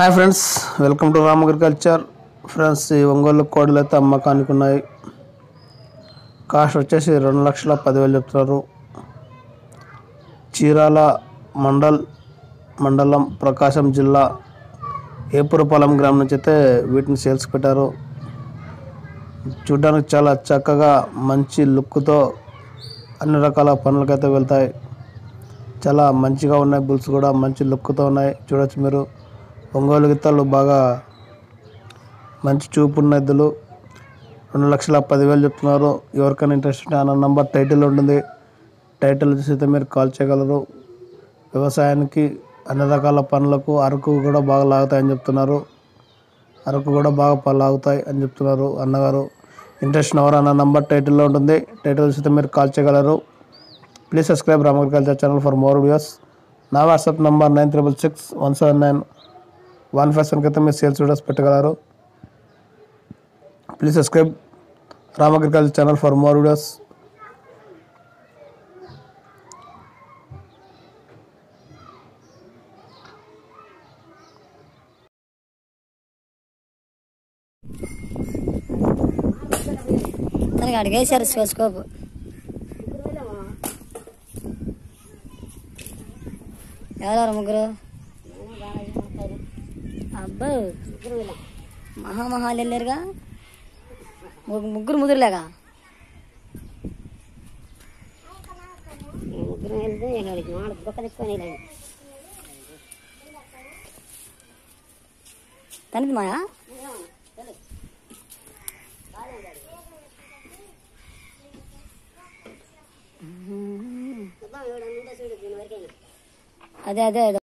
hi friends welcome to Ram agriculture friends ఈ ఒంగోలు కోడలు అయితే అమ్మకానికి ఉన్నాయి కాస్ట్ వచ్చేసి రెండు లక్షల పదివేలు చెప్తున్నారు చీరాల మండల్ మండలం ప్రకాశం జిల్లా ఏపురపాలెం గ్రామం నుంచి అయితే వీటిని సేల్స్ పెట్టారు చూడడానికి చాలా చక్కగా మంచి లుక్తో అన్ని రకాల పనులకైతే వెళ్తాయి చాలా మంచిగా ఉన్నాయి బుల్స్ కూడా మంచి లుక్తో ఉన్నాయి చూడొచ్చు మీరు ఒంగోలు గిత్తలు బాగా మంచి చూపు ఉన్న ఎద్దులు రెండు లక్షల పదివేలు చెప్తున్నారు ఎవరికైనా ఇంట్రెస్ట్ ఉంటే ఆ నంబర్ టైటిల్ ఉంటుంది టైటిల్ చూసి అయితే మీరు కాల్ చేయగలరు వ్యవసాయానికి అన్ని రకాల పనులకు అరకు కూడా బాగా లాగుతాయని చెప్తున్నారు అరకు కూడా బాగా ప- లాగుతాయి అని చెప్తున్నారు అన్నగారు ఇంట్రెస్ట్ ఎవరు అన్న నంబర్ టైటిల్లో ఉంటుంది టైటిల్ చూసి అయితే మీరు కాల్ చేయగలరు please subscribe Ram agriculture channel for more videos నా WhatsApp number nine triple six one seven nine one five seven అయితే మీరు సేల్స్ వీడియోస్ పెట్టగలరు please subscribe Ram agriculture channel for more videos తనకి అడిగేశారు స్కోప్ ఎవరెవరు ముగ్గురు అబ్బో మహామహాలు వెళ్ళారుగా ముగ్గు- ముగ్గురు ముగ్గురులేగా ముగ్గురు వెళ్తే బొక్క తెచ్చుకొని తనది మాయా అదే అదే అదే